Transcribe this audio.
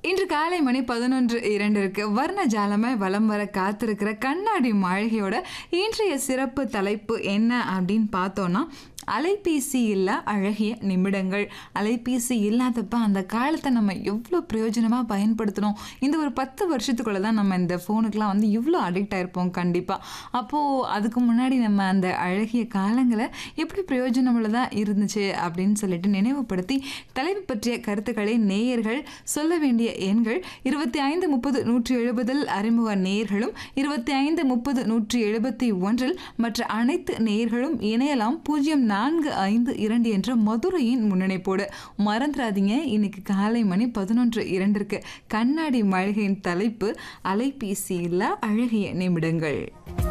இன்று காலை மணி பதினொன்று இரண்டிற்கு வர்ண ஜாலமாய் வலம் வர காத்திருக்கிற கண்ணாடி மாளிகையோட இன்றைய சிறப்பு தலைப்பு என்ன அப்படின்னு பார்த்தோன்னா அலைபேசி இல்ல அழகிய நிமிடங்கள் அலைபேசி இல்லாதப்ப அந்த காலத்தை நம்ம எவ்வளோ பிரயோஜனமாக பயன்படுத்தணும் இந்த ஒரு பத்து வருஷத்துக்குள்ள தான் நம்ம இந்த ஃபோனுக்கெலாம் வந்து இவ்வளோ அடிக்ட் ஆயிருப்போம் கண்டிப்பாக அப்போது அதுக்கு முன்னாடி நம்ம அந்த அழகிய காலங்களை எப்படி பிரயோஜனமுள்ளதாக இருந்துச்சு அப்படின்னு சொல்லிட்டு நினைவுபடுத்தி தலைப்பு பற்றிய கருத்துக்களை நேயர்கள் சொல்ல வேண்டிய எண்கள் இருபத்தி ஐந்து முப்பது நூற்றி எழுபதில் அறிமுக நேயர்களும் இருபத்தி ஐந்து முப்பது நூற்றி எழுபத்தி ஒன்றில் மற்ற அனைத்து நேயர்களும் இணையலாம் பூஜ்ஜியம் நான்கு ஐந்து இரண்டு என்ற மதுரையின் முன்னணிப்போடு மறந்துடாதீங்க இன்னைக்கு காலை மணி பதினொன்று இரண்டிற்கு கண்ணாடி மாளிகையின் தலைப்பு அலைபேசியில் அழகிய நிமிடங்கள்